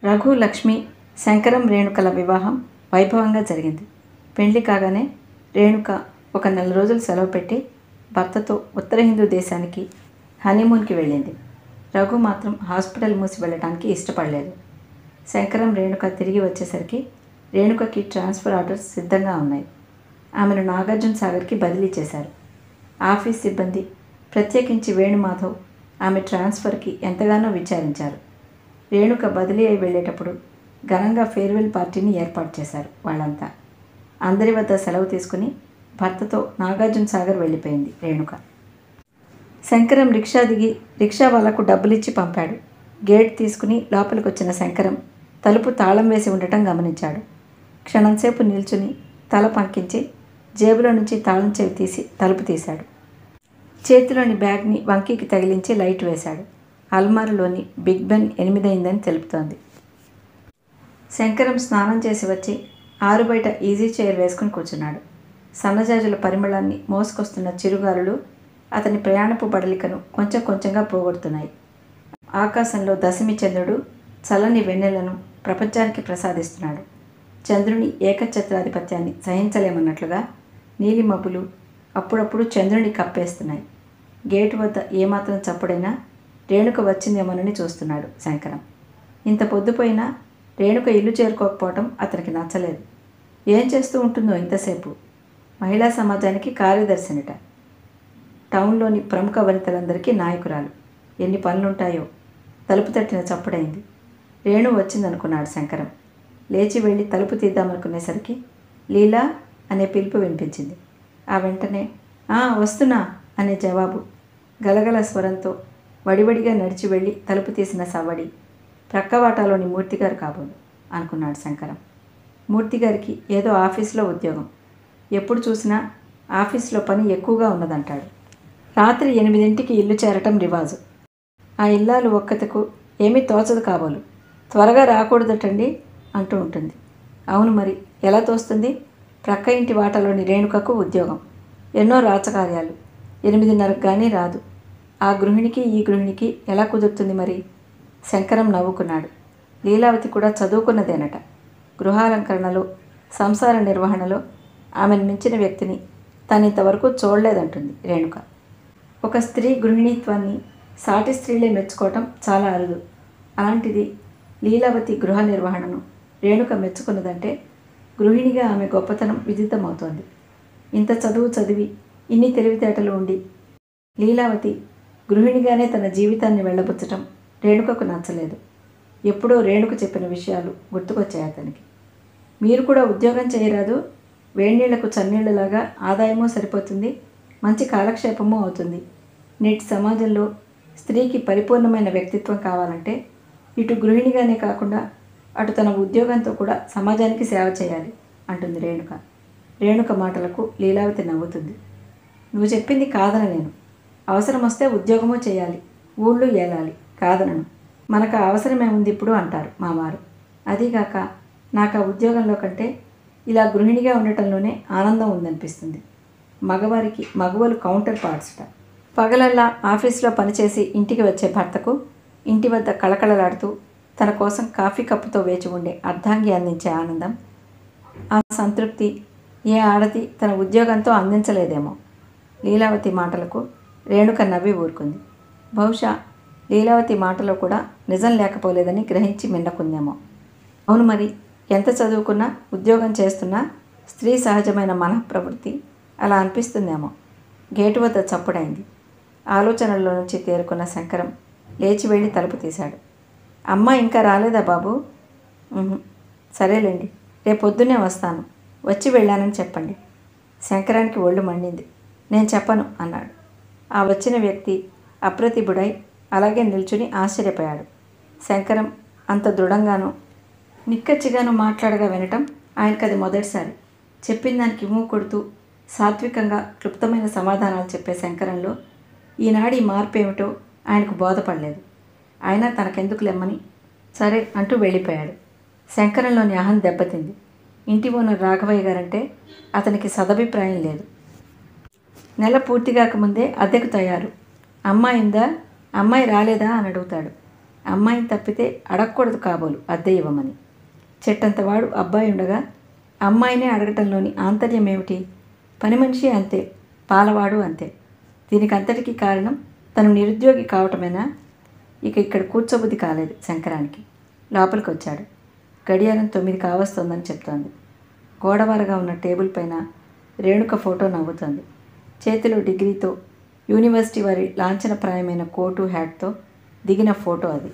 రఘు లక్ష్మి శంకరం రేణుకల వివాహం వైభవంగా జరిగింది పెళ్లి కాగానే రేణుక ఒక నెల రోజులు సెలవు పెట్టి భర్తతో ఉత్తర హిందూ దేశానికి హనీమూన్కి వెళ్ళింది రఘు మాత్రం హాస్పిటల్ మూసి వెళ్ళడానికి ఇష్టపడలేదు శంకరం రేణుక తిరిగి వచ్చేసరికి రేణుకకి ట్రాన్స్ఫర్ ఆర్డర్స్ సిద్ధంగా ఉన్నాయి ఆమెను నాగార్జున సాగర్కి బదిలీ చేశారు ఆఫీస్ సిబ్బంది ప్రత్యేకించి వేణుమాధవ్ ఆమె ట్రాన్స్ఫర్కి ఎంతగానో విచారించారు రేణుక బదిలీ అయి వెళ్ళేటప్పుడు ఘనంగా ఫేర్వెల్ పార్టీని ఏర్పాటు చేశారు వాళ్ళంతా అందరి వద్ద సెలవు తీసుకుని భర్తతో నాగార్జున సాగర్ వెళ్ళిపోయింది రేణుక శంకరం రిక్షా దిగి రిక్షా వాళ్ళకు డబ్బులిచ్చి పంపాడు గేట్ తీసుకుని లోపలికి వచ్చిన శంకరం తలుపు తాళం వేసి ఉండటం గమనించాడు క్షణంసేపు నిల్చుని తల పంకించి జేబులో నుంచి తాళం చెవి తీసి తలుపు తీశాడు చేతిలోని బ్యాగ్ని వంకీకి తగిలించి లైట్ వేశాడు అల్మారులోని బిగ్ బెన్ ఎనిమిదైందని తెలుపుతోంది శంకరం స్నానం చేసి వచ్చి ఆరు బయట ఈజీ చైర్ వేసుకుని కూర్చున్నాడు సన్నజాజుల పరిమళాన్ని మోసుకొస్తున్న చిరుగాలులు అతని ప్రయాణపు బడలికను కొంచెం కొంచెంగా పోగొడుతున్నాయి ఆకాశంలో దశమి చంద్రుడు చల్లని వెన్నెలను ప్రపంచానికి ప్రసాదిస్తున్నాడు చంద్రుని ఏకఛత్రాధిపత్యాన్ని సహించలేమన్నట్లుగా నీలి మబ్బులు అప్పుడప్పుడు చంద్రుని కప్పేస్తున్నాయి గేటు వద్ద ఏమాత్రం చప్పుడైనా రేణుక వచ్చిందేమోనని చూస్తున్నాడు శంకరం ఇంత పొద్దుపోయినా రేణుక ఇల్లు చేరుకోకపోవటం అతనికి నచ్చలేదు ఏం చేస్తూ ఉంటుందో ఇంతసేపు మహిళా సమాజానికి కార్యదర్శినిట టౌన్లోని ప్రముఖ వనితలందరికీ నాయకురాలు ఎన్ని పనులుంటాయో తలుపు తట్టిన చప్పుడైంది రేణు వచ్చిందనుకున్నాడు శంకరం లేచి వెళ్ళి తలుపు తీద్దామనుకునేసరికి లీలా అనే పిలుపు వినిపించింది ఆ వెంటనే "ఆ, వస్తున్నా అనే జవాబు గలగల స్వరంతో వడివడిగా నడిచి వెళ్ళి తలుపు తీసిన సవ్వడి ప్రక్కవాటాలోని మూర్తిగారు కాబోలు అనుకున్నాడు శంకరం మూర్తిగారికి ఏదో ఆఫీస్లో ఉద్యోగం ఎప్పుడు చూసినా ఆఫీస్లో పని ఎక్కువగా ఉన్నదంటాడు రాత్రి ఎనిమిదింటికి ఇల్లు చేరటం రివాజు ఆ ఇల్లాలు ఒక్కతకు ఏమీ తోచదు కాబోలు త్వరగా రాకూడదటండి అంటూ ఉంటుంది అవును మరి ఎలా తోస్తుంది ప్రక్క ఇంటి వాటలోని రేణుకకు ఉద్యోగం ఎన్నో రాచకార్యాలు ఎనిమిదిన్నరకు కానీ రాదు ఆ గృహిణికి ఈ గృహిణికి ఎలా కుదురుతుంది మరి శంకరం నవ్వుకున్నాడు లీలావతి కూడా చదువుకున్నదేనట గృహాలంకరణలో సంసార నిర్వహణలో ఆమెను మించిన వ్యక్తిని తను ఇంతవరకు చూడలేదంటుంది రేణుక ఒక స్త్రీ గృహిణీత్వాన్ని సాటి స్త్రీలే మెచ్చుకోవటం చాలా అరుదు అలాంటిది లీలావతి గృహ నిర్వహణను రేణుక మెచ్చుకున్నదంటే గృహిణిగా ఆమె గొప్పతనం విదితమవుతోంది ఇంత చదువు చదివి ఇన్ని తెలివితేటలు ఉండి లీలావతి గృహిణిగానే తన జీవితాన్ని వెళ్ళబుచ్చటం రేణుకకు నచ్చలేదు ఎప్పుడో రేణుక చెప్పిన విషయాలు గుర్తుకొచ్చాయి అతనికి మీరు కూడా ఉద్యోగం చేయరాదు వేడినీళ్లకు చన్నీళ్లలాగా ఆదాయమూ సరిపోతుంది మంచి కాలక్షేపము అవుతుంది నేటి సమాజంలో స్త్రీకి పరిపూర్ణమైన వ్యక్తిత్వం కావాలంటే ఇటు గృహిణిగానే కాకుండా అటు తన ఉద్యోగంతో కూడా సమాజానికి సేవ చేయాలి అంటుంది రేణుక రేణుక మాటలకు లీలావతి నవ్వుతుంది నువ్వు చెప్పింది కాదనలేను అవసరం వస్తే ఉద్యోగమూ చేయాలి ఊళ్ళు ఏలాలి కాదనను మనకు ఆ అవసరమే ఉంది ఇప్పుడు అంటారు మా వారు అదీగాక నాకు ఆ ఉద్యోగంలో కంటే ఇలా గృహిణిగా ఉండటంలోనే ఆనందం ఉందనిపిస్తుంది మగవారికి మగవలు కౌంటర్ పార్ట్స్ట పగలల్లా ఆఫీస్లో పనిచేసి ఇంటికి వచ్చే భర్తకు ఇంటి వద్ద కళకళలాడుతూ తన కోసం కాఫీ కప్పుతో వేచి ఉండే అర్ధాంగి అందించే ఆనందం ఆ సంతృప్తి ఏ ఆడది తన ఉద్యోగంతో అందించలేదేమో లీలావతి మాటలకు రేణుక నవ్వి ఊరుకుంది బహుశా లీలావతి మాటలో కూడా నిజం లేకపోలేదని గ్రహించి మిన్నకుందేమో అవును మరి ఎంత చదువుకున్నా ఉద్యోగం చేస్తున్నా స్త్రీ సహజమైన మనఃప్రవృత్తి అలా అనిపిస్తుందేమో గేటు వద్ద చప్పుడైంది ఆలోచనల్లో నుంచి తేరుకున్న శంకరం లేచి వెళ్ళి తలుపు తీశాడు అమ్మ ఇంకా రాలేదా బాబు "ఉహుం. సరేలేండి రేపు పొద్దున్నే వస్తాను వచ్చి వెళ్ళానని చెప్పండి శంకరానికి ఒళ్ళు మండింది నేను చెప్పను అన్నాడు ఆ వచ్చిన వ్యక్తి అప్రతిభుడై అలాగే నిల్చుని ఆశ్చర్యపోయాడు శంకరం అంత దృఢంగానూ నిక్కచ్చిగాను మాట్లాడగా వినటం ఆయనకు అది మొదటిసారి చెప్పిన దానికి మూ కొడుతూ సాత్వికంగా క్లుప్తమైన సమాధానాలు చెప్పే శంకరంలో ఈనాడి మార్పు ఏమిటో ఆయనకు బోధపడలేదు అయినా తనకెందుకు లెమ్మని సరే అంటూ వెళ్ళిపోయాడు శంకరంలోని అహం దెబ్బతింది ఇంటి ఓనర్ రాఘవయ్య గారంటే అతనికి సదభిప్రాయం లేదు నెల పూర్తి కాకముందే అద్దెకు తయారు అమ్మాయి ఉందా అమ్మాయి రాలేదా అని అడుగుతాడు అమ్మాయిని తప్పితే అడగకూడదు కాబోలు అద్దె ఇవ్వమని చెట్టంత వాడు అబ్బాయి ఉండగా అమ్మాయినే అడగటంలోని ఆంతర్యం ఏమిటి పని మనిషి అంతే పాలవాడు అంతే దీనికి అంతటికీ కారణం తను నిరుద్యోగి కావటమేనా ఇక ఇక్కడ కూర్చోబుద్ధి కాలేదు శంకరానికి లోపలికి వచ్చాడు గడియారం తొమ్మిది కావస్తోందని చెప్తోంది గోడవారగా ఉన్న టేబుల్ పైన రేణుక ఫోటో నవ్వుతోంది చేతిలో డిగ్రీతో యూనివర్సిటీ వారి లాంఛనప్రాయమైన కోటు హ్యాట్తో దిగిన ఫోటో అది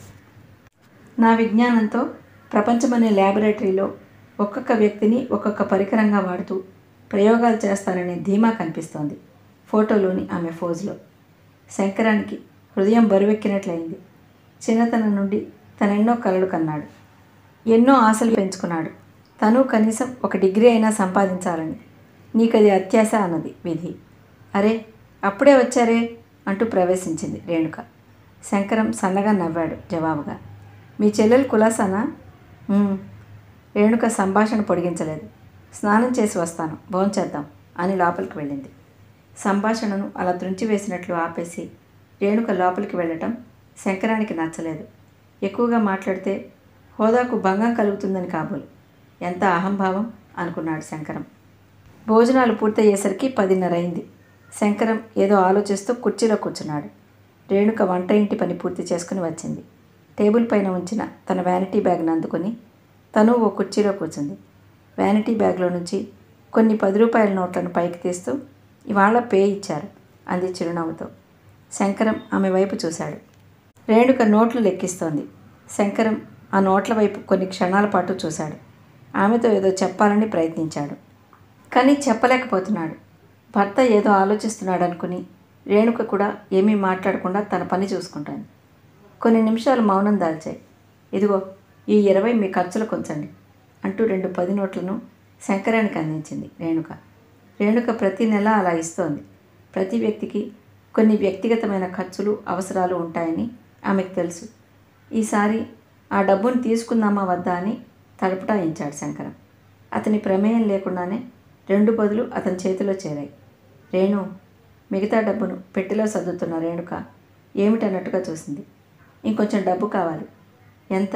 నా విజ్ఞానంతో ప్రపంచమనే ల్యాబొరేటరీలో ఒక్కొక్క వ్యక్తిని ఒక్కొక్క పరికరంగా వాడుతూ ప్రయోగాలు చేస్తాననే ధీమా కనిపిస్తోంది ఫోటోలోని ఆమె ఫోజులో శంకరానికి హృదయం బరువెక్కినట్లయింది చిన్నతనం నుండి తనెన్నో కలలు కన్నాడు ఎన్నో ఆశలు పెంచుకున్నాడు తను కనీసం ఒక డిగ్రీ అయినా సంపాదించాలని నీకది అత్యాశ అన్నది విధి అరే అప్పుడే వచ్చారే అంటూ ప్రవేశించింది రేణుక శంకరం సన్నగా నవ్వాడు జవాబుగా మీ చెల్లెలు కులాసానా "ఉమ్." రేణుక సంభాషణ పొడిగించలేదు స్నానం చేసి వస్తాను భోంచేద్దాం అని లోపలికి వెళ్ళింది సంభాషణను అలా త్రుంచివేసినట్లు ఆపేసి రేణుక లోపలికి వెళ్ళటం శంకరానికి నచ్చలేదు ఎక్కువగా మాట్లాడితే హోదాకు భంగం కలుగుతుందని కాబోలు ఎంత అహంభావం అనుకున్నాడు శంకరం భోజనాలు పూర్తయ్యేసరికి పదిన్నర అయింది శంకరం ఏదో ఆలోచిస్తూ కుర్చీలో కూర్చున్నాడు రేణుక వంట ఇంటి పని పూర్తి చేసుకుని వచ్చింది టేబుల్ పైన ఉంచిన తన వ్యానిటీ బ్యాగ్ను అందుకొని తను ఓ కుర్చీలో కూర్చుంది వ్యానిటీ బ్యాగ్లో నుంచి కొన్ని పది రూపాయల నోట్లను పైకి తీస్తూ ఇవాళ పే ఇచ్చారు అంది చిరునవ్వుతో శంకరం ఆమె వైపు చూశాడు రేణుక నోట్లు లెక్కిస్తోంది శంకరం ఆ నోట్ల వైపు కొన్ని క్షణాల పాటు చూశాడు ఆమెతో ఏదో చెప్పాలని ప్రయత్నించాడు కానీ చెప్పలేకపోతున్నాడు భర్త ఏదో ఆలోచిస్తున్నాడు అనుకుని రేణుక కూడా ఏమీ మాట్లాడకుండా తన పని చూసుకుంటాను కొన్ని నిమిషాలు మౌనం దాల్చాయి ఇదిగో ఈ ఇరవై మీ ఖర్చులకు ఉంచండి అంటూ రెండు పది నోట్లను శంకరానికి అందించింది రేణుక రేణుక ప్రతి నెల అలా ఇస్తోంది ప్రతి వ్యక్తికి కొన్ని వ్యక్తిగతమైన ఖర్చులు అవసరాలు ఉంటాయని ఆమెకు తెలుసు ఈసారి ఆ డబ్బును తీసుకుందామా వద్దా అని తడపటాయించాడు శంకరం అతని ప్రమేయం లేకుండానే రెండు బదులు అతని చేతిలో చేరాయి రేణు మిగతా డబ్బును పెట్టెలో సర్దుతున్న రేణుక ఏమిటన్నట్టుగా చూసింది ఇంకొంచెం డబ్బు కావాలి ఎంత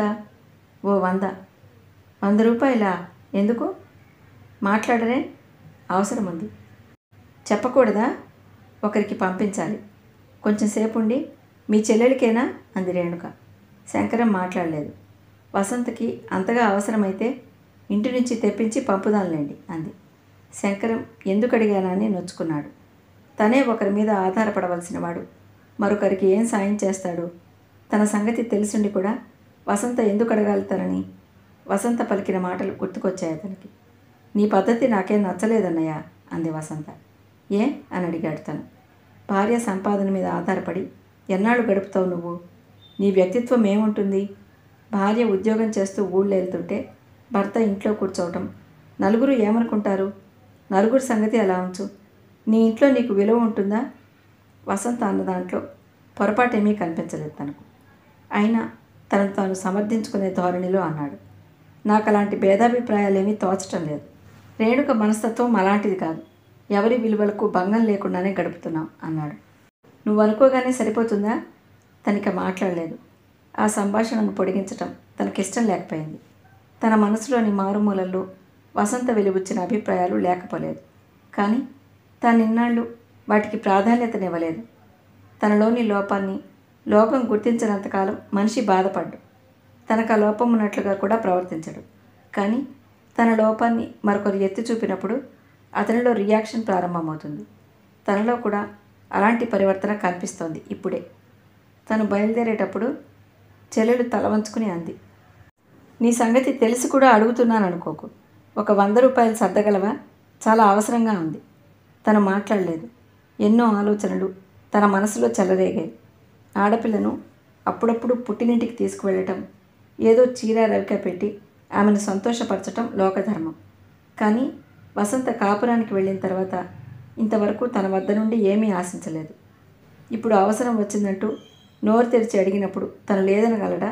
ఓ వంద వంద రూపాయలా ఎందుకు మాట్లాడరే అవసరం ఉంది చెప్పకూడదా ఒకరికి పంపించాలి కొంచెం సేపు ఉండి మీ చెల్లెలికేనా అంది రేణుక శంకరం మాట్లాడలేదు వసంతకి అంతగా అవసరమైతే ఇంటి నుంచి తెప్పించి పంపుదాంలేండి అంది శంకరం ఎందుకు అడిగానని నొచ్చుకున్నాడు తనే ఒకరి మీద ఆధారపడవలసిన వాడు మరొకరికి ఏం సాయం చేస్తాడు తన సంగతి తెలిసిండి కూడా వసంత ఎందుకు అడగాలుతారని వసంత పలికిన మాటలు గుర్తుకొచ్చాయి అతనికి నీ పద్ధతి నాకేం నచ్చలేదన్నయ్య అంది వసంత ఏ అని అడిగాడు తను భార్య సంపాదన మీద ఆధారపడి ఎన్నాళ్ళు గడుపుతావు నువ్వు నీ వ్యక్తిత్వం ఏముంటుంది భార్య ఉద్యోగం చేస్తూ ఊళ్ళో వెళ్తుంటే భర్త ఇంట్లో కూర్చోవటం నలుగురు ఏమనుకుంటారు నలుగురు సంగతి అలా ఉంచు నీ ఇంట్లో నీకు విలువ ఉంటుందా వసంత అన్న దాంట్లో పొరపాటేమీ కనిపించలేదు తనకు అయినా తనను తాను సమర్థించుకునే ధోరణిలో అన్నాడు నాకు అలాంటి భేదాభిప్రాయాలేమీ తోచటం లేదు రేణుక మనస్తత్వం అలాంటిది కాదు ఎవరి విలువలకు భంగం లేకుండానే గడుపుతున్నాం అన్నాడు నువ్వు అనుకోగానే సరిపోతుందా తనిక మాట్లాడలేదు ఆ సంభాషణను పొడిగించటం తనకిష్టం లేకపోయింది తన మనసులోని మారుమూలల్లో వసంత వెలుబుచ్చిన అభిప్రాయాలు లేకపోలేదు కానీ తాను ఇన్నాళ్ళు వాటికి ప్రాధాన్యతనివ్వలేదు తనలోని లోపాన్ని లోపం గుర్తించినంతకాలం మనిషి బాధపడ్డు తనకు ఆ లోపం ఉన్నట్లుగా కూడా ప్రవర్తించడు కానీ తన లోపాన్ని మరొకరు ఎత్తి చూపినప్పుడు అతనిలో రియాక్షన్ ప్రారంభమవుతుంది తనలో కూడా అలాంటి పరివర్తన కనిపిస్తోంది ఇప్పుడే తను బయలుదేరేటప్పుడు చెల్లెలు తల వంచుకుని అంది నీ సంగతి తెలిసి కూడా అడుగుతున్నాను అనుకోకు ఒక వంద రూపాయలు సర్దగలవా చాలా అవసరంగా ఉంది తను మాట్లాడలేదు ఎన్నో ఆలోచనలు తన మనసులో చెలరేగాయి ఆడపిల్లను అప్పుడప్పుడు పుట్టినింటికి తీసుకువెళ్ళటం ఏదో చీర రవిక పెట్టి ఆమెను సంతోషపరచటం లోకధర్మం కానీ వసంత కాపురానికి వెళ్ళిన తర్వాత ఇంతవరకు తన వద్ద నుండి ఏమీ ఆశించలేదు ఇప్పుడు అవసరం వచ్చిందంటూ నోరు తెరిచి అడిగినప్పుడు తను లేదనగలడా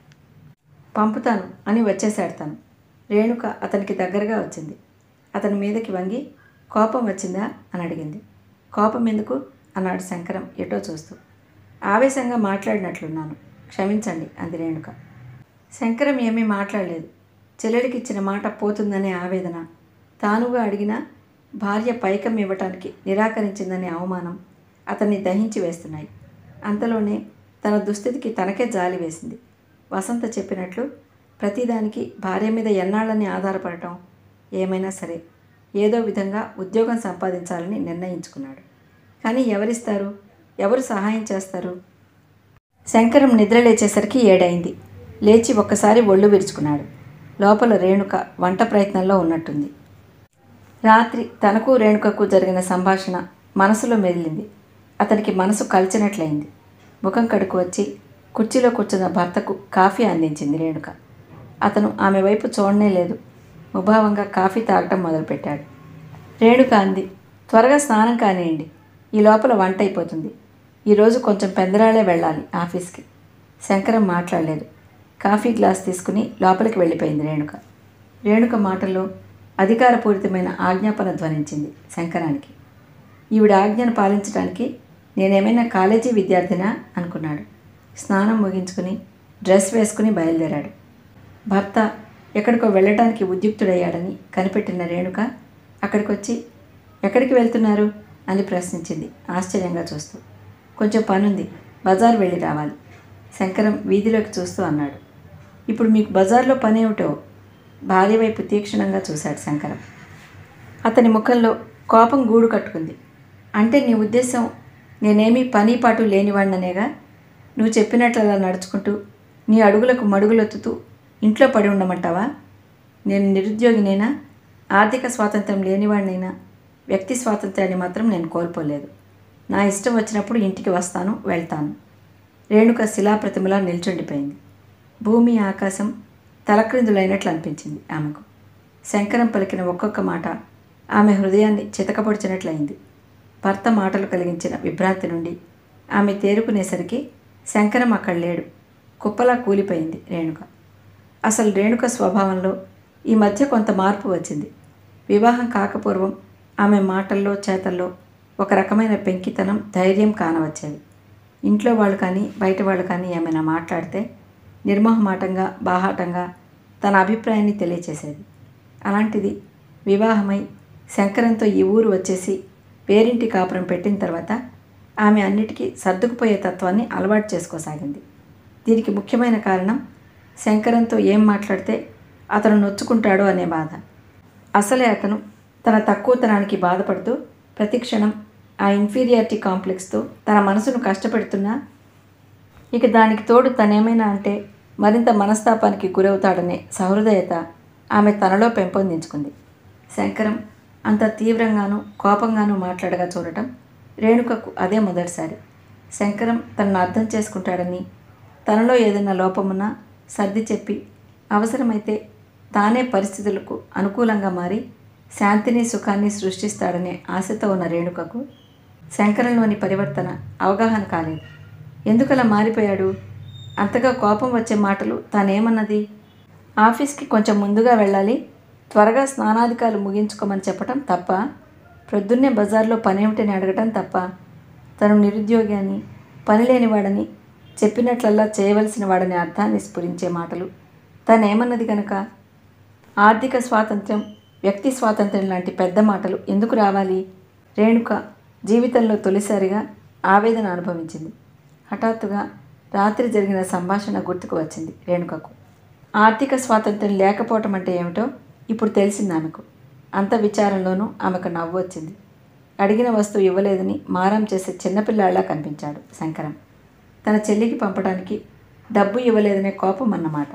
పంపుతాను అని వచ్చేశాడు తను రేణుక అతనికి దగ్గరగా వచ్చింది అతని మీదకి వంగి కోపం వచ్చిందా అని అడిగింది కోపం ఎందుకు అన్నాడు శంకరం ఎటో చూస్తూ ఆవేశంగా మాట్లాడినట్లున్నాను క్షమించండి అంది రేణుక శంకరం ఏమీ మాట్లాడలేదు చెల్లెడికి ఇచ్చిన మాట పోతుందనే ఆవేదన తానుగా అడిగిన భార్య పైకం ఇవ్వటానికి నిరాకరించిందనే అవమానం అతన్ని దహించి వేస్తున్నాయి అంతలోనే తన దుస్థితికి తనకే జాలి వేసింది వసంత చెప్పినట్లు ప్రతిదానికి భార్య మీద ఎన్నాళ్ళని ఆధారపడటం ఏమైనా సరే ఏదో విధంగా ఉద్యోగం సంపాదించాలని నిర్ణయించుకున్నాడు కానీ ఎవరిస్తారు ఎవరు సహాయం చేస్తారు శంకరం నిద్ర లేచేసరికి ఏడైంది లేచి ఒక్కసారి ఒళ్ళు విరుచుకున్నాడు లోపల రేణుక వంట ప్రయత్నంలో ఉన్నట్టుంది రాత్రి తనకు రేణుకకు జరిగిన సంభాషణ మనసులో మెదిలింది అతనికి మనసు కలిచినట్లయింది ముఖం కడుకు వచ్చి కుర్చీలో కూర్చున్న భర్తకు కాఫీ అందించింది రేణుక అతను ఆమె వైపు చూడనే లేదు ముభావంగా కాఫీ తాగటం మొదలుపెట్టాడు రేణుక అంది త్వరగా స్నానం కానివ్వండి ఈ లోపల వంట అయిపోతుంది ఈరోజు కొంచెం పెందరాళే వెళ్ళాలి ఆఫీస్కి శంకరం మాట్లాడలేదు కాఫీ గ్లాస్ తీసుకుని లోపలికి వెళ్ళిపోయింది రేణుక రేణుక మాటల్లో అధికారపూరితమైన ఆజ్ఞాపన ధ్వనించింది శంకరానికి ఈవిడ ఆజ్ఞను పాలించడానికి నేనేమైనా కాలేజీ విద్యార్థినా అనుకున్నాడు స్నానం ముగించుకుని డ్రెస్ వేసుకుని బయలుదేరాడు భర్త ఎక్కడికో వెళ్ళటానికి ఉద్యుక్తుడయ్యాడని కనిపెట్టిన రేణుక అక్కడికి వచ్చి ఎక్కడికి వెళ్తున్నారు అని ప్రశ్నించింది ఆశ్చర్యంగా చూస్తూ కొంచెం పనుంది బజార్ వెళ్ళి రావాలి శంకరం వీధిలోకి చూస్తూ అన్నాడు ఇప్పుడు మీకు బజార్లో పని ఏమిటో భార్య వైపు తీక్షణంగా చూశాడు శంకరం అతని ముఖంలో కోపం గూడు కట్టుకుంది అంటే నీ ఉద్దేశం నేనేమీ పని పాటు లేనివాడిననేగా నువ్వు చెప్పినట్లు అలా నడుచుకుంటూ నీ అడుగులకు మడుగులొత్తుతూ ఇంట్లో పడి ఉండమంటావా నేను నిరుద్యోగినైనా ఆర్థిక స్వాతంత్రం లేనివాడినైనా వ్యక్తి స్వాతంత్ర్యాన్ని మాత్రం నేను కోల్పోలేదు నా ఇష్టం వచ్చినప్పుడు ఇంటికి వస్తాను వెళ్తాను రేణుక శిలాప్రతిమలా నిల్చుండిపోయింది భూమి ఆకాశం తలక్రిందులైనట్లు అనిపించింది ఆమెకు శంకరం పలికిన ఒక్కొక్క మాట ఆమె హృదయాన్ని చితకపొడిచినట్లయింది భర్త మాటలు కలిగించిన విభ్రాంతి నుండి ఆమె తేరుకునేసరికి శంకరం అక్కడ లేడు కుప్పలా కూలిపోయింది రేణుక అసలు రేణుక స్వభావంలో ఈ మధ్య కొంత మార్పు వచ్చింది వివాహం కాకపూర్వం ఆమె మాటల్లో చేతల్లో ఒక రకమైన పెంకితనం ధైర్యం కానవచ్చేవి ఇంట్లో వాళ్ళు కానీ బయట వాళ్ళు కానీ ఏమైనా మాట్లాడితే నిర్మోహమాటంగా బాహాటంగా తన అభిప్రాయాన్ని తెలియచేసేది అలాంటిది వివాహమై శంకరంతో ఈ ఊరు వచ్చేసి పేరింటి కాపురం పెట్టిన తర్వాత ఆమె అన్నిటికీ సర్దుకుపోయే తత్వాన్ని అలవాటు చేసుకోసాగింది దీనికి ముఖ్యమైన కారణం శంకరంతో ఏం మాట్లాడితే అతను నొచ్చుకుంటాడో అనే బాధ అసలే అతను తన తక్కువతనానికి బాధపడుతూ ప్రతిక్షణం ఆ ఇన్ఫీరియారిటీ కాంప్లెక్స్తో తన మనసును కష్టపెడుతున్నా ఇక దానికి తోడు తనేమైనా అంటే మరింత మనస్తాపానికి గురవుతాడనే సహృదయత ఆమె తనలో పెంపొందించుకుంది శంకరం అంత తీవ్రంగానూ కోపంగానూ మాట్లాడగా చూడటం రేణుకకు అదే మొదటిసారి శంకరం తనను అర్థం చేసుకుంటాడని తనలో ఏదైనా లోపమున్నా సర్ది చెప్పి అవసరమైతే తానే పరిస్థితులకు అనుకూలంగా మారి శాంతిని సుఖాన్ని సృష్టిస్తాడనే ఆశతో ఉన్న రేణుకకు శంకరంలోని పరివర్తన అవగాహన కాలేదు ఎందుకలా మారిపోయాడు అంతగా కోపం వచ్చే మాటలు తానేమన్నది ఆఫీస్కి కొంచెం ముందుగా వెళ్ళాలి త్వరగా స్నానాధికారులు ముగించుకోమని చెప్పటం తప్ప ప్రొద్దున్నే బజార్లో పనేమిటని అడగటం తప్ప తను నిరుద్యోగి అని పని లేనివాడని చెప్పినట్లల్లా చేయవలసిన వాడని అర్థాన్ని స్ఫురించే మాటలు తనేమన్నది కనుక ఆర్థిక స్వాతంత్ర్యం వ్యక్తి స్వాతంత్ర్యం లాంటి పెద్ద మాటలు ఎందుకు రావాలి రేణుక జీవితంలో తొలిసారిగా ఆవేదన అనుభవించింది హఠాత్తుగా రాత్రి జరిగిన సంభాషణ గుర్తుకు వచ్చింది రేణుకకు ఆర్థిక స్వాతంత్ర్యం లేకపోవటం అంటే ఏమిటో ఇప్పుడు తెలిసింది ఆమెకు అంత విచారంలోనూ ఆమెకు నవ్వు వచ్చింది అడిగిన వస్తువు ఇవ్వలేదని మారం చేసే చిన్నపిల్లాళ్ళ కనిపించాడు శంకరం తన చెల్లికి పంపడానికి డబ్బు ఇవ్వలేదనే కోపం అన్నమాట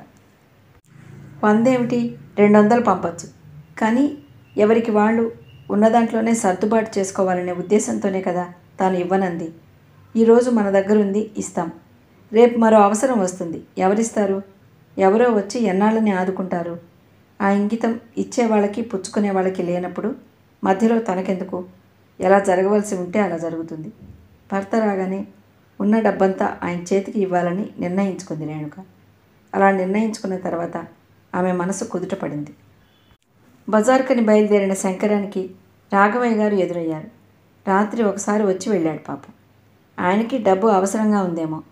వందేమిటి రెండు వందలు పంపొచ్చు కానీ ఎవరికి వాళ్ళు ఉన్న దాంట్లోనే సర్దుబాటు చేసుకోవాలనే ఉద్దేశంతోనే కదా తాను ఇవ్వనంది ఈరోజు మన దగ్గర ఉంది ఇస్తాం రేపు మరో అవసరం వస్తుంది ఎవరిస్తారు ఎవరో వచ్చి ఎన్నాళ్ళని ఆదుకుంటారు ఆ ఇంగితం ఇచ్చే వాళ్ళకి పుచ్చుకునే వాళ్ళకి లేనప్పుడు మధ్యలో తనకెందుకు ఎలా జరగవలసి ఉంటే అలా జరుగుతుంది భర్త రాగానే ఉన్న డబ్బంతా ఆయన చేతికి ఇవ్వాలని నిర్ణయించుకుంది రేణుక అలా నిర్ణయించుకున్న తర్వాత ఆమె మనసు కుదుటపడింది బజార్కని బయలుదేరిన శంకరానికి రాఘవయ్య గారు ఎదురయ్యారు రాత్రి ఒకసారి వచ్చి వెళ్ళాడు పాపం ఆయనకి డబ్బు అవసరంగా ఉందేమో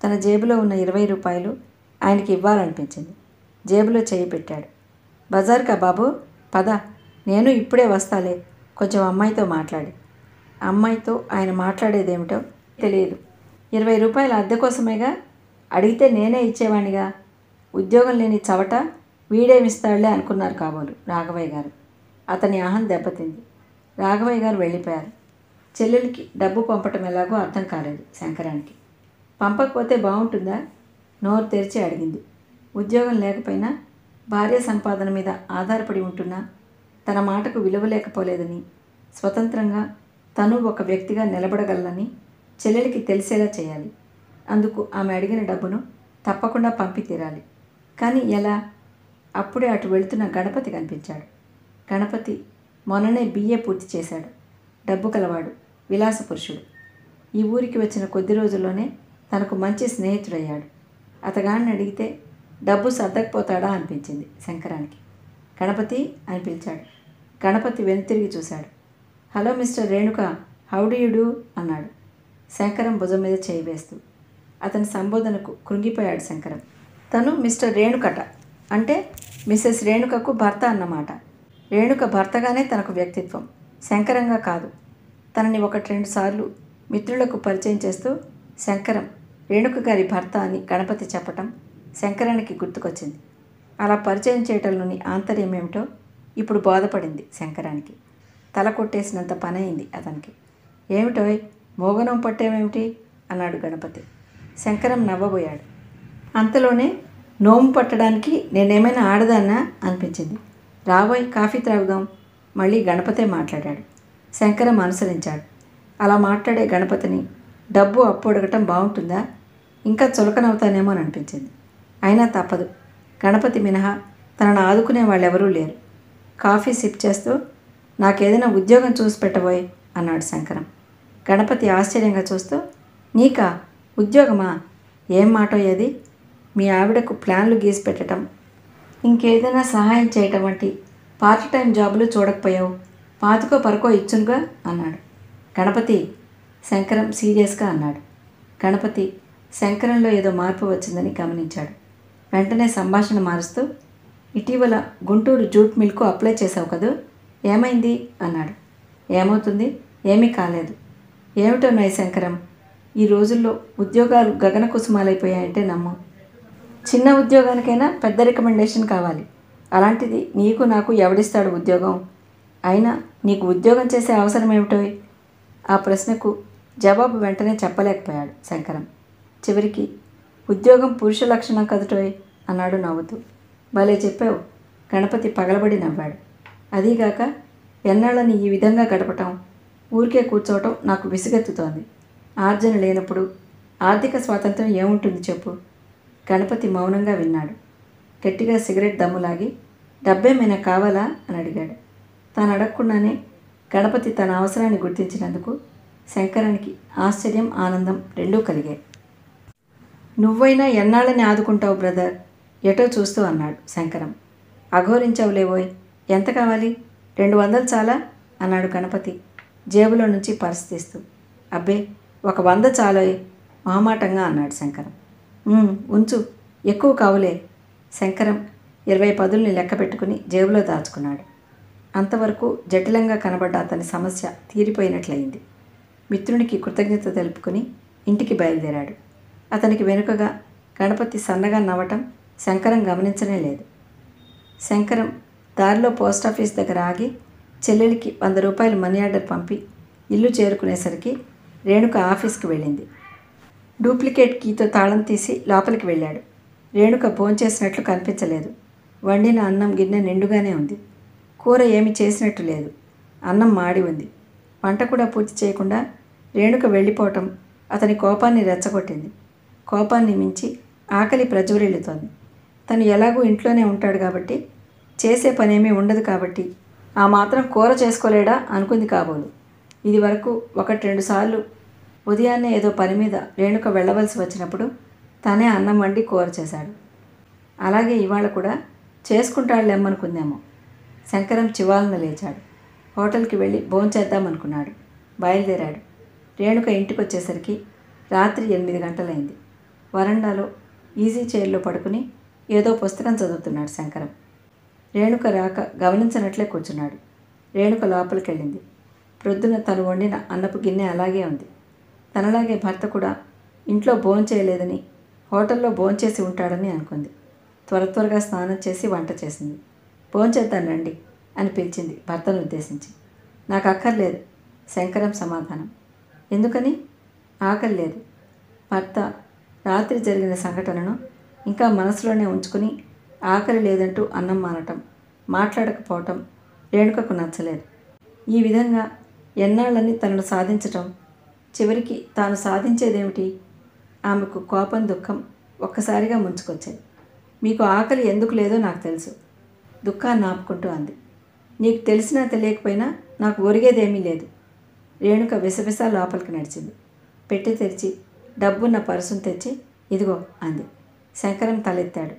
తన జేబులో ఉన్న ఇరవై రూపాయలు ఆయనకి ఇవ్వాలనిపించింది జేబులో చేయి పెట్టాడు బజార్కా బాబు పద నేను ఇప్పుడే వస్తాలే కొంచెం అమ్మాయితో మాట్లాడి అమ్మాయితో ఆయన మాట్లాడేదేమిటో తెలియదు ఇరవై రూపాయల అద్దె కోసమేగా అడిగితే నేనే ఇచ్చేవాణిగా ఉద్యోగం లేని చవట వీడేమిస్తాడులే అనుకున్నారు కాబోలు రాఘవయ్య గారు అతని ఆహం దెబ్బతింది రాఘవయ్య గారు వెళ్ళిపోయారు చెల్లెలికి డబ్బు పంపటం ఎలాగో అర్థం కాలేదు శంకరానికి పంపకపోతే బాగుంటుందా నోరు తెరిచి అడిగింది ఉద్యోగం లేకపోయినా భార్య సంపాదన మీద ఆధారపడి ఉంటున్నా తన మాటకు విలువ లేకపోలేదని స్వతంత్రంగా తను ఒక వ్యక్తిగా నిలబడగలనని చెల్లెలికి తెలిసేలా చేయాలి అందుకు ఆమె అడిగిన డబ్బును తప్పకుండా పంపి తీరాలి కానీ ఎలా అప్పుడే అటు వెళుతున్న గణపతి కనిపించాడు గణపతి మొన్ననే బిఏ పూర్తి చేశాడు డబ్బు కలవాడు విలాస పురుషుడు ఈ ఊరికి వచ్చిన కొద్ది రోజుల్లోనే తనకు మంచి స్నేహితుడయ్యాడు అతగాడిని అడిగితే డబ్బు సర్దకపోతాడా అనిపించింది శంకరానికి గణపతి అని పిలిచాడు గణపతి వెనుతిరిగి చూశాడు hello mister Renuka how do you do అన్నాడు శంకరం భుజం మీద చేయి వేస్తూ అతని సంబోధనకు కృంగిపోయాడు శంకరం తను మిస్టర్ రేణుకట అంటే మిస్సెస్ రేణుకకు భర్త అన్నమాట రేణుక భర్తగానే తనకు వ్యక్తిత్వం శంకరంగా కాదు తనని ఒకటి రెండు సార్లు మిత్రులకు పరిచయం చేస్తూ శంకరం రేణుక గారి భర్త అని గణపతి చెప్పటం శంకరానికి గుర్తుకొచ్చింది అలా పరిచయం చేయటంలోని ఆంతర్యం ఏమిటో ఇప్పుడు బోధపడింది శంకరానికి తల కొట్టేసినంత పని అయింది అతనికి ఏమిటోయ్ మోగనం పట్టేమేమిటి అన్నాడు గణపతి శంకరం నవ్వబోయాడు అంతలోనే నోము పట్టడానికి నేనేమైనా ఆడదాన్నా అనిపించింది రాబోయ్ కాఫీ త్రాగుదాం మళ్ళీ గణపతే మాట్లాడాడు శంకరం అనుసరించాడు అలా మాట్లాడే గణపతిని డబ్బు అప్పు అడగటం బాగుంటుందా ఇంకా చులకనవుతానేమో అని అనిపించింది అయినా తప్పదు గణపతి మినహా తనను ఆదుకునే వాళ్ళెవరూ లేరు కాఫీ సిప్ చేస్తూ నాకేదైనా ఉద్యోగం చూసి పెట్టబోయ్ అన్నాడు శంకరం గణపతి ఆశ్చర్యంగా చూస్తూ నీకా ఉద్యోగమా ఏం మాటో అది మీ ఆవిడకు ప్లాన్లు గీసి పెట్టడం ఇంకేదైనా సహాయం చేయటం వంటి పార్ట్ టైం జాబులు చూడకపోయావు పాతికో పరకో ఇచ్చునుగా అన్నాడు గణపతి శంకరం సీరియస్గా అన్నాడు గణపతి శంకరంలో ఏదో మార్పు వచ్చిందని గమనించాడు వెంటనే సంభాషణ మారుస్తూ ఇటీవల గుంటూరు జూట్ మిల్కు అప్లై చేసావు కదూ ఏమైంది అన్నాడు ఏమవుతుంది ఏమీ కాలేదు ఏమిటో నై శంకరం ఈ రోజుల్లో ఉద్యోగాలు గగన కుసుమాలైపోయాయంటే నమ్ము చిన్న ఉద్యోగానికైనా పెద్ద రికమెండేషన్ కావాలి అలాంటిది నీకు నాకు ఎవడిస్తాడు ఉద్యోగం అయినా నీకు ఉద్యోగం చేసే అవసరం ఏమిటో ఆ ప్రశ్నకు జవాబు వెంటనే చెప్పలేకపోయాడు శంకరం చివరికి ఉద్యోగం పురుష లక్షణం కదటోయ్ అన్నాడు నవ్వుతూ భలే చెప్పావు గణపతి పగలబడి నవ్వాడు అదీగాక ఎన్నాళ్ళని ఈ విధంగా గడపటం ఊరికే కూర్చోవటం నాకు విసుగెత్తుతోంది ఆర్జన లేనప్పుడు ఆర్థిక స్వాతంత్రం ఏముంటుంది చెప్పు గణపతి మౌనంగా విన్నాడు గట్టిగా సిగరెట్ దమ్ములాగి డబ్బేమైనా కావాలా అని అడిగాడు తాను అడగకుండానే గణపతి తన అవసరాన్ని గుర్తించినందుకు శంకరానికి ఆశ్చర్యం ఆనందం రెండూ కలిగాయి నువ్వైనా ఎన్నాళ్ళని ఆదుకుంటావు బ్రదర్ ఎటో చూస్తూ అన్నాడు శంకరం అఘోరించవులేవోయ్ ఎంత కావాలి రెండు వందలు చాలా అన్నాడు గణపతి జేబులో నుంచి పర్స్ తీస్తూ అబ్బే ఒక వంద చాలోయ్ మొహమాటంగా అన్నాడు శంకరం "ఉమ్, ఉంచు ఎక్కువ కావులే శంకరం ఇరవై పదుల్ని లెక్క పెట్టుకుని జేబులో దాచుకున్నాడు అంతవరకు జటిలంగా కనబడ్డ అతని సమస్య తీరిపోయినట్లయింది మిత్రునికి కృతజ్ఞత తెలుపుకుని ఇంటికి బయలుదేరాడు అతనికి వెనుకగా గణపతి సన్నగా నవ్వటం శంకరం గమనించనే లేదు శంకరం దారిలో పోస్టాఫీస్ దగ్గర ఆగి చెల్లెలికి వంద రూపాయలు మనీ ఆర్డర్ పంపి ఇల్లు చేరుకునేసరికి రేణుక ఆఫీస్కి వెళ్ళింది డూప్లికేట్ కీతో తాళం తీసి లోపలికి వెళ్ళాడు రేణుక భోంచేసినట్లు కనిపించలేదు వండిన అన్నం గిన్నె నిండుగానే ఉంది కూర ఏమి చేసినట్టు లేదు అన్నం మాడి ఉంది వంట కూడా పూర్తి చేయకుండా రేణుక వెళ్ళిపోవటం అతని కోపాన్ని రెచ్చగొట్టింది కోపాన్ని మించి ఆకలి ప్రజ్వరిల్లుతోంది తను ఎలాగూ ఇంట్లోనే ఉంటాడు కాబట్టి చేసే పనేమీ ఉండదు కాబట్టి ఆ మాత్రం కూర చేసుకోలేడా అనుకుంది కాబోలు ఇది వరకు ఒకటి రెండు సార్లు ఉదయాన్నే ఏదో పని మీద రేణుక వెళ్ళవలసి వచ్చినప్పుడు తనే అన్నం వండి కూర చేశాడు అలాగే ఇవాళ కూడా చేసుకుంటాడులేమ్మనుకుందేమో శంకరం చివాలన లేచాడు హోటల్కి వెళ్ళి భోంచేద్దామనుకున్నాడు బయలుదేరాడు రేణుక ఇంటికి వచ్చేసరికి రాత్రి ఎనిమిది గంటలైంది వరండాలో ఈజీ చైర్లో పడుకుని ఏదో పుస్తకం చదువుతున్నాడు శంకరం రేణుక రాక గమనించినట్లే కూర్చున్నాడు రేణుక లోపలికి వెళ్ళింది ప్రొద్దున తను వండిన అన్నపు గిన్నె అలాగే ఉంది తనలాగే భర్త కూడా ఇంట్లో భోంచేయలేదని హోటల్లో భోంచేసి ఉంటాడని అనుకుంది త్వర త్వరగా స్నానం చేసి వంట చేసింది భోంచేద్దాం రండి అని పిలిచింది భర్తను ఉద్దేశించి నాకు అక్కర్లేదు శంకరం సమాధానం ఎందుకని ఆకలి లేదు భర్త రాత్రి జరిగిన సంఘటనను ఇంకా మనసులోనే ఉంచుకుని ఆకలి లేదంటూ అన్నం మానటం మాట్లాడకపోవటం రేణుకకు నచ్చలేదు ఈ విధంగా ఎన్నాళ్ళని తనను సాధించటం చివరికి తాను సాధించేదేమిటి ఆమెకు కోపం దుఃఖం ఒక్కసారిగా ముంచుకొచ్చాయి మీకు ఆకలి ఎందుకు లేదో నాకు తెలుసు దుఃఖాన్ని ఆపుకుంటూ అంది నీకు తెలిసినా తెలియకపోయినా నాకు ఒరిగేదేమీ లేదు రేణుక విసవిస లోపలికి నడిచింది పెట్టి తెరిచి డబ్బున్న పర్సును తెచ్చి ఇదిగో అంది శంకరం తలెత్తాడు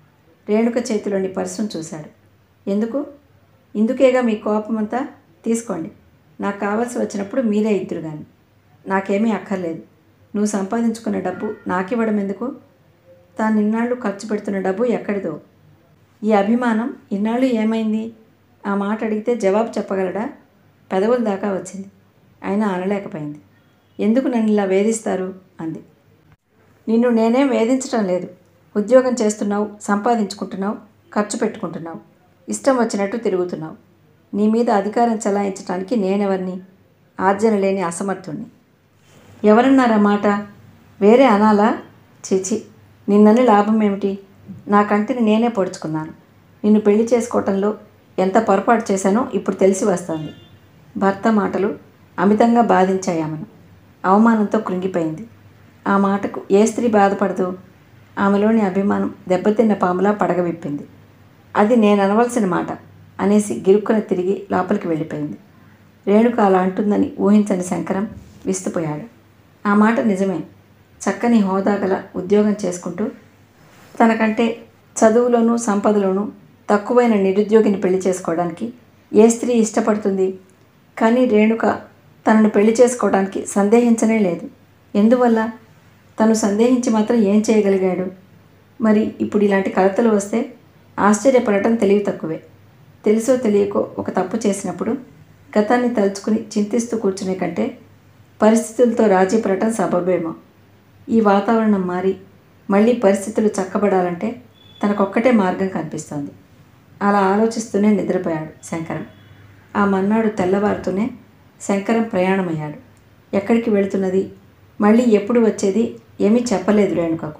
రేణుక చేతిలోని పర్సును చూశాడు ఎందుకు ఇందుకేగా మీ కోపమంతా తీసుకోండి నాకు కావాల్సి వచ్చినప్పుడు మీరే ఇద్దరు కానీ నాకేమీ అక్కర్లేదు నువ్వు సంపాదించుకున్న డబ్బు నాకివ్వడం ఎందుకు తాను ఇన్నాళ్ళు ఖర్చు పెడుతున్న డబ్బు ఎక్కడిదో ఈ అభిమానం ఇన్నాళ్ళు ఏమైంది ఆ మాట అడిగితే జవాబు చెప్పగలడా పెదవుల దాకా వచ్చింది అయినా అనలేకపోయింది ఎందుకు నన్ను ఇలా వేధిస్తారు అంది నిన్ను నేనేం వేధించటం లేదు ఉద్యోగం చేస్తున్నావు సంపాదించుకుంటున్నావు ఖర్చు పెట్టుకుంటున్నావు ఇష్టం వచ్చినట్టు తిరుగుతున్నావు నీ మీద అధికారం చెలాయించడానికి నేనెవరిని ఆర్జన లేని అసమర్థుణ్ణి ఎవరన్నారా మాట వేరే అనాలా చిచి నిన్నని లాభం ఏమిటి నా కంటిని నేనే పొడుచుకున్నాను నిన్ను పెళ్లి చేసుకోవటంలో ఎంత పొరపాటు చేశానో ఇప్పుడు తెలిసి వస్తుంది భర్త మాటలు అమితంగా బాధించాయి ఆమెను అవమానంతో కృంగిపోయింది ఆ మాటకు ఏ స్త్రీ బాధపడదు ఆమెలోని అభిమానం దెబ్బతిన్న పాములా పడగవిప్పింది అది నేను అనవలసిన మాట అనేసి గిరుక్కున తిరిగి లోపలికి వెళ్ళిపోయింది రేణుక అలా అంటుందని ఊహించని శంకరం విస్తుపోయాడు ఆ మాట నిజమే చక్కని హోదా గల ఉద్యోగం చేసుకుంటూ తనకంటే చదువులోనూ సంపదలోనూ తక్కువైన నిరుద్యోగిని పెళ్లి చేసుకోవడానికి ఏ స్త్రీ ఇష్టపడుతుంది కానీ రేణుక తనను పెళ్లి చేసుకోవడానికి సందేహించనే లేదు ఎందువల్ల తను సందేహించి మాత్రం ఏం చేయగలిగాడు మరి ఇప్పుడు ఇలాంటి కలతలు వస్తే ఆశ్చర్యపడటం తెలివి తక్కువే తెలుసో తెలియకో ఒక తప్పు చేసినప్పుడు గతాన్ని తలుచుకుని చింతిస్తూ కూర్చునే కంటే పరిస్థితులతో రాజీ పడటం సబబేమో ఈ వాతావరణం మారి మళ్ళీ పరిస్థితులు చక్కబడాలంటే తనకొక్కటే మార్గం కనిపిస్తోంది అలా ఆలోచిస్తూనే నిద్రపోయాడు శంకరం ఆ మన్నాడు తెల్లవారుతూనే శంకరం ప్రయాణమయ్యాడు ఎక్కడికి వెళుతున్నది మళ్ళీ ఎప్పుడు వచ్చేది ఏమీ చెప్పలేదు రేణుకకు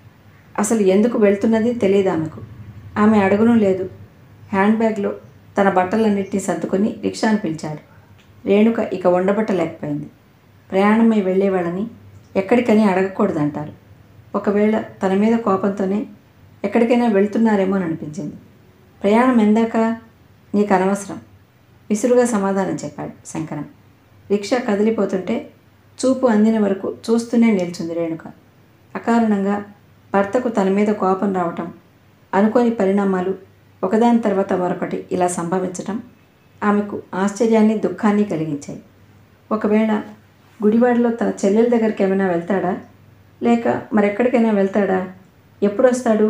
అసలు ఎందుకు వెళ్తున్నది తెలియదు ఆమెకు ఆమె అడగను లేదు హ్యాండ్ బ్యాగ్లో తన బట్టలన్నింటినీ సర్దుకొని రిక్షాను పిలిచాడు రేణుక ఇక ఉండబట్టలేకపోయింది ప్రయాణమై వెళ్ళేవాళ్ళని ఎక్కడికని అడగకూడదంటారు ఒకవేళ తన మీద కోపంతోనే ఎక్కడికైనా వెళ్తున్నారేమో అని అనిపించింది ప్రయాణం ఎందాక నీకు అనవసరం విసురుగా సమాధానం చెప్పాడు శంకరం రిక్షా కదిలిపోతుంటే చూపు అందిన వరకు చూస్తూనే నిల్చుంది రేణుక అకారణంగా భర్తకు తన మీద కోపం రావటం అనుకోని పరిణామాలు ఒకదాని తర్వాత మరొకటి ఇలా సంభవించటం ఆమెకు ఆశ్చర్యాన్ని దుఃఖాన్ని కలిగించాయి ఒకవేళ గుడివాడలో తన చెల్లెల దగ్గరికి ఏమైనా వెళ్తాడా లేక మరెక్కడికైనా వెళ్తాడా ఎప్పుడు వస్తాడు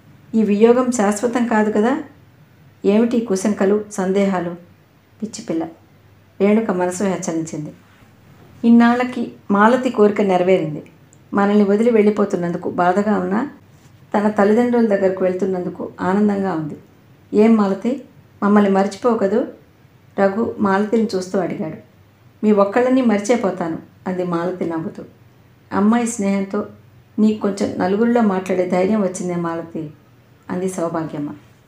ఈ వియోగం శాశ్వతం కాదు కదా ఏమిటి కుశంకలు సందేహాలు పిచ్చిపిల్ల రేణుక మనసు హెచ్చరించింది ఇన్నాళ్ళకి మాలతి కోరిక నెరవేరింది మనల్ని వదిలి వెళ్ళిపోతున్నందుకు బాధగా ఉన్నా తన తల్లిదండ్రుల దగ్గరకు వెళ్తున్నందుకు ఆనందంగా ఉంది ఏం మాలతి మమ్మల్ని మర్చిపోకదు రఘు మాలతిని చూస్తూ అడిగాడు మీ ఒక్కళ్ళని మర్చిపోతాను అంది మాలతి నవ్వుతూ అమ్మాయి స్నేహంతో నీకు కొంచెం నలుగురిలో మాట్లాడే ధైర్యం వచ్చిందే మాలతి అంది సౌభాగ్యమ్మ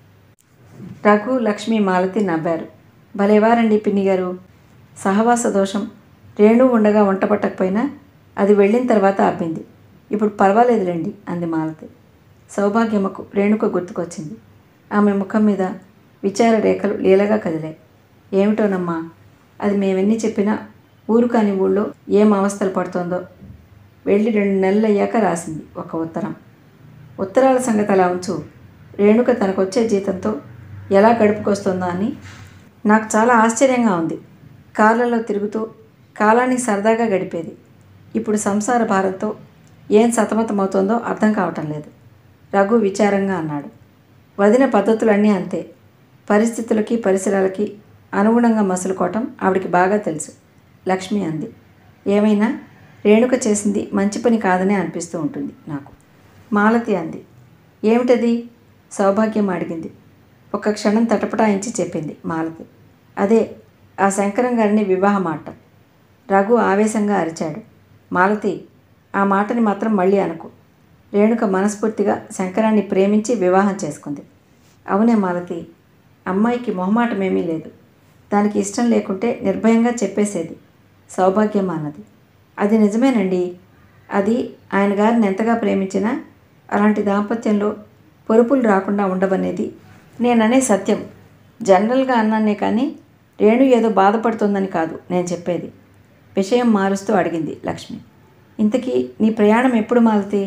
రఘు లక్ష్మి మాలతి నవ్వారు భలేవారండి పిన్ని గారు సహవాస దోషం రేణు ఉండగా వంట పట్టకపోయినా అది వెళ్ళిన తర్వాత అబ్బింది ఇప్పుడు పర్వాలేదులేండి అంది మాలతి సౌభాగ్యమ్మకు రేణుక గుర్తుకొచ్చింది ఆమె ముఖం మీద విచార రేఖలు లీలగా కదిలాయి ఏమిటోనమ్మా అది మేమెన్ని చెప్పినా ఊరు కాని ఊళ్ళో ఏం అవస్థలు పడుతోందో వెళ్ళి రెండు నెలలు అయ్యాక రాసింది ఒక ఉత్తరం ఉత్తరాల సంగతి అలా ఉంచు రేణుక తనకొచ్చే జీతంతో ఎలా గడుపుకొస్తుందో అని నాకు చాలా ఆశ్చర్యంగా ఉంది కార్లలో తిరుగుతూ కాలాన్ని సరదాగా గడిపేది ఇప్పుడు సంసార భారంతో ఏం సతమతమవుతోందో అర్థం కావటం లేదు రఘు విచారంగా అన్నాడు వదిన పద్ధతులన్నీ అంతే పరిస్థితులకి పరిసరాలకి అనుగుణంగా మసులుకోవటం ఆవిడికి బాగా తెలుసు లక్ష్మి అంది ఏమైనా రేణుక చేసింది మంచి పని కాదనే అనిపిస్తూ ఉంటుంది నాకు మాలతి అంది ఏమిటది సౌభాగ్యం అడిగింది ఒక క్షణం తటపటాయించి చెప్పింది మాలతి అదే ఆ శంకరం గారిని వివాహం ఆడటం రఘు ఆవేశంగా అరిచాడు మాలతి ఆ మాటని మాత్రం మళ్ళీ అనుకు రేణుక మనస్ఫూర్తిగా శంకరాన్ని ప్రేమించి వివాహం చేసుకుంది అవునే మాలతి అమ్మాయికి మొహమాటమేమీ లేదు దానికి ఇష్టం లేకుంటే నిర్భయంగా చెప్పేసేది సౌభాగ్యం అన్నది అది నిజమేనండి అది ఆయన గారిని ఎంతగా ప్రేమించినా అలాంటి దాంపత్యంలో పొరుపులు రాకుండా ఉండవనేది నేననే సత్యం జనరల్గా అన్నానే కానీ రేణు ఏదో బాధపడుతుందని కాదు నేను చెప్పేది విషయం మారుస్తూ అడిగింది లక్ష్మి ఇంతకీ నీ ప్రయాణం ఎప్పుడు మాలతి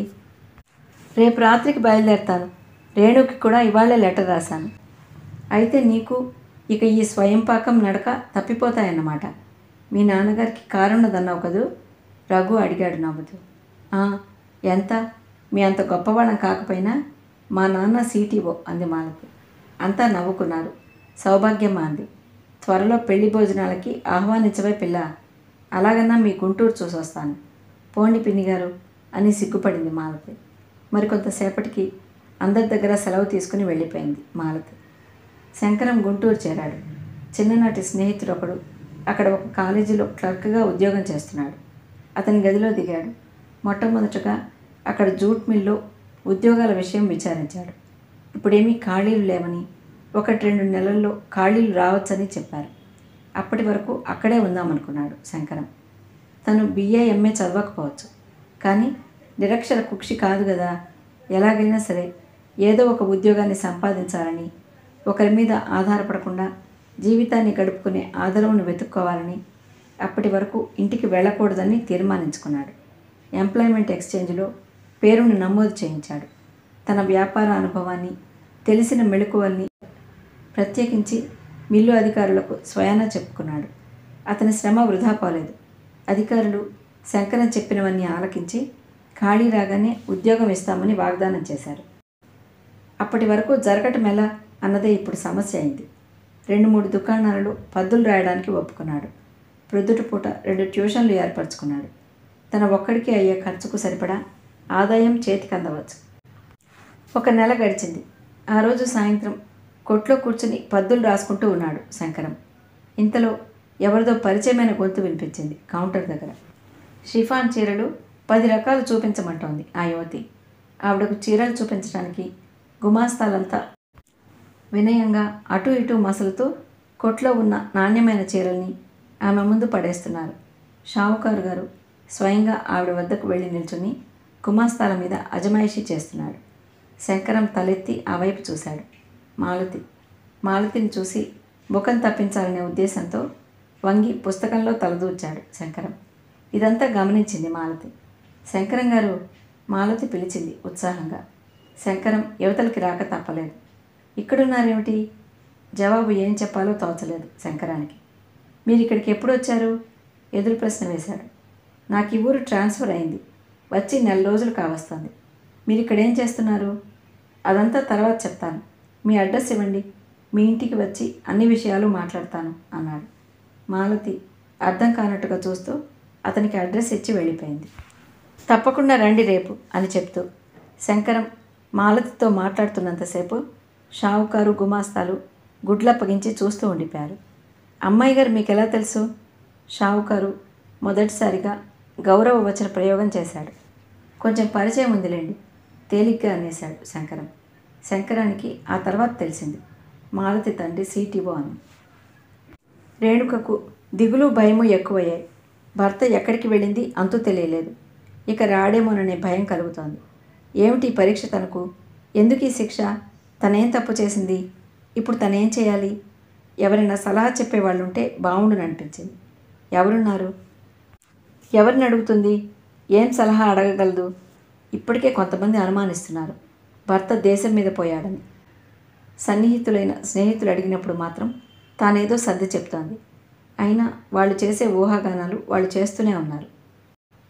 రేపు రాత్రికి బయలుదేరతాను రేణుకి కూడా ఇవాళే లెటర్ రాశాను అయితే నీకు ఇక ఈ స్వయంపాకం నడక తప్పిపోతాయన్నమాట మీ నాన్నగారికి కారున్నదన్నావు కదూ రఘు అడిగాడు నవ్వుతూ "ఆ, ఎంత మీ అంత గొప్పవాళ్ళం కాకపోయినా మా నాన్న సీటీఓ అంది మాలతి అంతా నవ్వుకున్నారు సౌభాగ్యమ్మ అంది త్వరలో పెళ్లి భోజనాలకి ఆహ్వానించవే పిల్ల అలాగన్నా మీ గుంటూరు చూసొస్తాను పోండి పిన్ని గారు అని సిగ్గుపడింది మాలతి మరికొంతసేపటికి అందరి దగ్గర సెలవు తీసుకుని వెళ్ళిపోయింది మాలతి శంకరం గుంటూరు చేరాడు చిన్ననాటి స్నేహితుడు ఒకడు అక్కడ ఒక కాలేజీలో క్లర్క్గా ఉద్యోగం చేస్తున్నాడు అతని గదిలో దిగాడు మొట్టమొదటగా అక్కడ జూట్ మిల్లో ఉద్యోగాల విషయం విచారించాడు ఇప్పుడేమీ ఖాళీలు లేవని ఒకటి రెండు నెలల్లో ఖాళీలు రావచ్చని చెప్పారు అప్పటి వరకు అక్కడే ఉందామనుకున్నాడు శంకరం తను బిఏ ఎంఏ చదవకపోవచ్చు కానీ నిరక్షర కుక్షి కాదు కదా ఎలాగైనా సరే ఏదో ఒక ఉద్యోగాన్ని సంపాదించాలని ఒకరి మీద ఆధారపడకుండా జీవితాన్ని గడుపుకునే ఆదరవును వెతుక్కోవాలని అప్పటి వరకు ఇంటికి వెళ్ళకూడదని తీర్మానించుకున్నాడు ఎంప్లాయ్మెంట్ ఎక్స్చేంజ్లో పేరును నమోదు చేయించాడు తన వ్యాపార అనుభవాన్ని తెలిసిన మెళుకువల్ని ప్రత్యేకించి మిల్లు అధికారులకు స్వయానా చెప్పుకున్నాడు అతని శ్రమ వృధా పోలేదు అధికారులు శంకరం చెప్పినవన్నీ ఆలకించి ఖాళీ రాగానే ఉద్యోగం ఇస్తామని వాగ్దానం చేశారు అప్పటి వరకు జరగటం ఎలా అన్నదే ఇప్పుడు సమస్య అయింది రెండు మూడు దుకాణాలలో పద్దులు రాయడానికి ఒప్పుకున్నాడు ప్రొద్దుట పూట రెండు ట్యూషన్లు ఏర్పరచుకున్నాడు తన ఒక్కడికి అయ్యే ఖర్చుకు సరిపడా ఆదాయం చేతికి అందవచ్చు ఒక నెల గడిచింది ఆ రోజు సాయంత్రం కొట్లో కూర్చుని పద్దులు రాసుకుంటూ ఉన్నాడు శంకరం ఇంతలో ఎవరిదో పరిచయమైన గొంతు వినిపించింది కౌంటర్ దగ్గర షిఫాన్ చీరలు పది రకాలు చూపించమంటోంది ఆ యువతి ఆవిడకు చీరలు చూపించడానికి గుమాస్తాలంతా వినయంగా అటు ఇటు మసలుతూ కొట్లో ఉన్న నాణ్యమైన చీరల్ని ఆమె ముందు పడేస్తున్నారు షావుకారు గారు స్వయంగా ఆవిడ వద్దకు వెళ్ళి నిల్చుని గుమాస్తాల మీద అజమాయిషీ చేస్తున్నాడు శంకరం తలెత్తి ఆ వైపు చూశాడు మాలతి మాలతిని చూసి ముఖం తప్పించాలనే ఉద్దేశంతో వంగి పుస్తకంలో తలదూర్చాడు శంకరం ఇదంతా గమనించింది మాలతి శంకరం గారు మాలతి పిలిచింది ఉత్సాహంగా శంకరం యువతలకి రాక తప్పలేదు ఇక్కడున్నారేమిటి జవాబు ఏం చెప్పాలో తోచలేదు శంకరానికి మీరు ఇక్కడికి ఎప్పుడు వచ్చారు ఎదురు ప్రశ్న వేశాడు నాకు ఈ ఊరు ట్రాన్స్ఫర్ అయింది వచ్చి నెల రోజులు కావస్తుంది మీరు ఇక్కడ ఏం చేస్తున్నారు అదంతా తర్వాత చెప్తాను మీ అడ్రస్ ఇవ్వండి మీ ఇంటికి వచ్చి అన్ని విషయాలు మాట్లాడతాను అన్నాడు మాలతి అర్థం కానట్టుగా చూస్తూ అతనికి అడ్రస్ ఇచ్చి వెళ్ళిపోయింది తప్పకుండా రండి రేపు అని చెప్తూ శంకరం మాలతితో మాట్లాడుతున్నంతసేపు షావుకారు గుమాస్తాలు గుడ్లప్పగించి చూస్తూ ఉండిపోయారు అమ్మాయి గారు మీకు ఎలా తెలుసు షావుకారు మొదటిసారిగా గౌరవ వచన ప్రయోగం చేశాడు కొంచెం పరిచయం ఉందిలేండి తేలిగ్గా అనేశాడు శంకరం శంకరానికి ఆ తర్వాత తెలిసింది మాలతి తండ్రి సీటీఓ అని రేణుకకు దిగులు భయము ఎక్కువయ్యాయి భర్త ఎక్కడికి వెళ్ళింది అంతు తెలియలేదు ఇక రాడేమోననే భయం కలుగుతోంది ఏమిటి ఈ పరీక్ష తనకు ఎందుకు ఈ శిక్ష తనేం తప్పు చేసింది ఇప్పుడు తనేం చేయాలి ఎవరైనా సలహా చెప్పేవాళ్ళు ఉంటే బాగుండును అనిపించింది ఎవరున్నారు ఎవరిని అడుగుతుంది ఏం సలహా అడగగలదు ఇప్పటికే కొంతమంది అనుమానిస్తున్నారు భర్త దేశం మీద పోయాడని సన్నిహితులైన స్నేహితులు అడిగినప్పుడు మాత్రం తానేదో సర్ది చెప్తోంది అయినా వాళ్ళు చేసే ఊహాగానాలు వాళ్ళు చేస్తూనే ఉన్నారు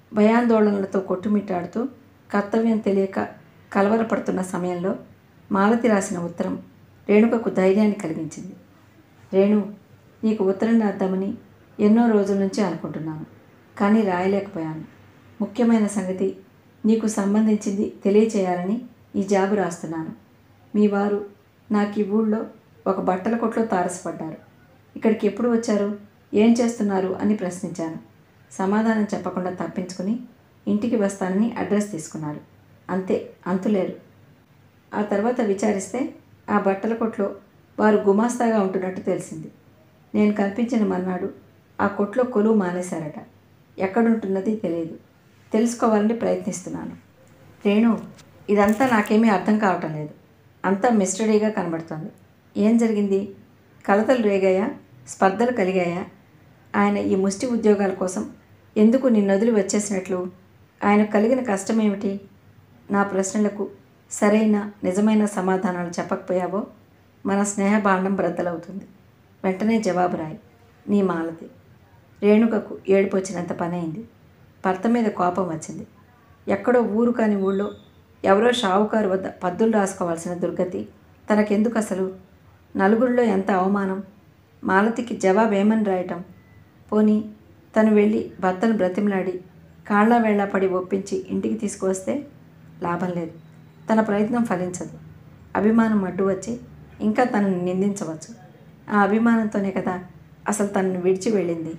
భయాందోళనలతో కొట్టుమిట్టాడుతూ కర్తవ్యం తెలియక కలవరపడుతున్న సమయంలో మాలతి రాసిన ఉత్తరం రేణుకకు ధైర్యాన్ని కలిగించింది రేణు నీకు ఉత్తరం రాద్దామని ఎన్నో రోజుల నుంచి అనుకుంటున్నాను కానీ రాయలేకపోయాను ముఖ్యమైన సంగతి నీకు సంబంధించింది తెలియచేయాలని ఈ జాబు రాస్తున్నాను మీ వారు నాకు ఈ ఊళ్ళో ఒక బట్టల కొట్లో తారసపడ్డారు ఇక్కడికి ఎప్పుడు వచ్చారు ఏం చేస్తున్నారు అని ప్రశ్నించాను సమాధానం చెప్పకుండా తప్పించుకుని ఇంటికి వస్తానని అడ్రస్ తీసుకున్నారు అంతే అంతులేరు ఆ తర్వాత విచారిస్తే ఆ బట్టల కొట్లో వారు గుమాస్తాగా ఉంటున్నట్టు తెలిసింది నేను కనిపించిన మర్నాడు ఆ కొట్లో కొలువు మానేశారట ఎక్కడుంటున్నది తెలియదు తెలుసుకోవాలని ప్రయత్నిస్తున్నాను రేణు ఇదంతా నాకేమీ అర్థం కావటం లేదు అంతా మిస్టరీగా కనబడుతోంది ఏం జరిగింది కలతలు రేగాయా స్పర్ధలు కలిగాయా ఆయన ఈ ముష్టి ఉద్యోగాల కోసం ఎందుకు నిన్నొదిలి వచ్చేసినట్లు ఆయనకు కలిగిన కష్టం ఏమిటి నా ప్రశ్నలకు సరైన నిజమైన సమాధానాలు చెప్పకపోయావో మన స్నేహబాండం బ్రద్దలవుతుంది వెంటనే జవాబు రాయి నీ మాలతి రేణుకకు ఏడుపు వచ్చినంత పని అయింది భర్త మీద కోపం వచ్చింది ఎక్కడో ఊరు కాని ఊళ్ళో ఎవరో షావుకారు వద్ద పద్దులు రాసుకోవాల్సిన దుర్గతి తనకెందుకు అసలు నలుగురిలో ఎంత అవమానం మాలతికి జవాబు ఏమని రాయటం పోనీ తను వెళ్ళి భర్తను బ్రతిమలాడి కాళ్ళ వేళ్ళ పడి ఒప్పించి ఇంటికి తీసుకువస్తే లాభం లేదు తన ప్రయత్నం ఫలించదు అభిమానం అడ్డు వచ్చి ఇంకా తనని నిందించవచ్చు ఆ అభిమానంతోనే కదా అసలు తనను విడిచి వెళ్ళింది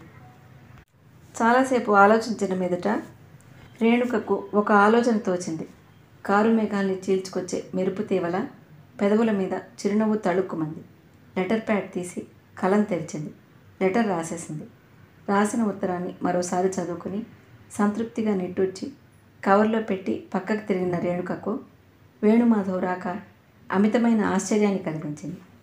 చాలాసేపు ఆలోచించిన మీదట రేణుకకు ఒక ఆలోచన తోచింది కారు మేఘాల్ని చీల్చుకొచ్చే మెరుపు తీవల పెదవుల మీద చిరునవ్వు తళుక్కుమంది లెటర్ ప్యాడ్ తీసి కలం తెరిచింది లెటర్ రాసేసింది రాసిన ఉత్తరాన్ని మరోసారి చదువుకుని సంతృప్తిగా నిట్టూర్చి కవర్లో పెట్టి పక్కకు తిరిగిన రేణుకకు వేణుమాధవ్ రాక అమితమైన ఆశ్చర్యాన్ని కలిగించింది